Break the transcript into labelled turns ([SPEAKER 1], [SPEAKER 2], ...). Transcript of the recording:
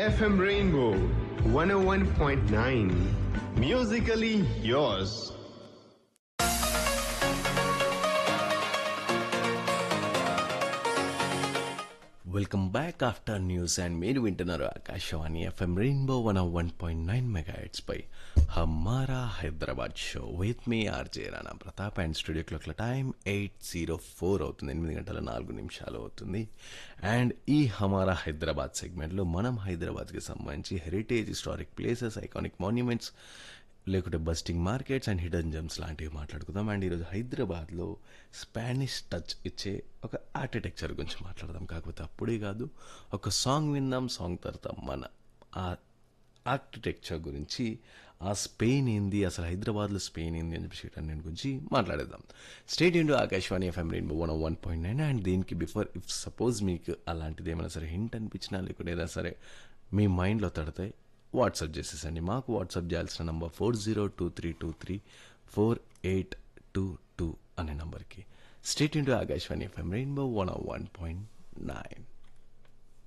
[SPEAKER 1] FM Rainbow 101.9. Musically yours.
[SPEAKER 2] Welcome back after news and మీరు వింటున్నారు Akashvani FM rainbow one one point nine mega పై Hamara Hyderabad show with మీ RJ Rana Pratap and studio క్లాక్ల time eight zero four అవుతుంది ఎనిమిది గంటల నాలుగు నిమిషాలు అవుతుంది అండ్ ఈ హమారా హైదరాబాద్ సెగ్మెంట్లో మనం హైదరాబాద్కి సంబంధించి heritage historic places iconic monuments లేకుంటే bustling markets and hidden gems లాంటివి మాట్లాడుకుందాం అండ్ ఈరోజు హైదరాబాద్లో స్పానిష్ టచ్ ఇచ్చే ఒక ఆర్కిటెక్చర్ గురించి మాట్లాడదాం కాకపోతే అప్పుడే కాదు ఒక సాంగ్ విందాం సాంగ్ తర్వాత మన ఆ ఆర్కిటెక్చర్ గురించి ఆ స్పెయిన్ ఏంది అసలు హైదరాబాద్లో స్పెయిన్ ఏంది అని చెప్పి వీటన్నిటి గురించి మాట్లాడేద్దాం stay tuned Akashvani FM rainbow one one point nine and దీనికి బిఫోర్ ఇఫ్ సపోజ్ మీకు అలాంటిది ఏమైనా సరే హింట్ అనిపించినా లేకుంటే ఏదైనా సరే మీ మైండ్లో తడితే వాట్సాప్ చేసేసండి మాకు వాట్సాప్ చేయాల్సిన number four zero two three two three four eight two two అనే నంబర్కి stay tuned Akashvani FM rainbow one one point nine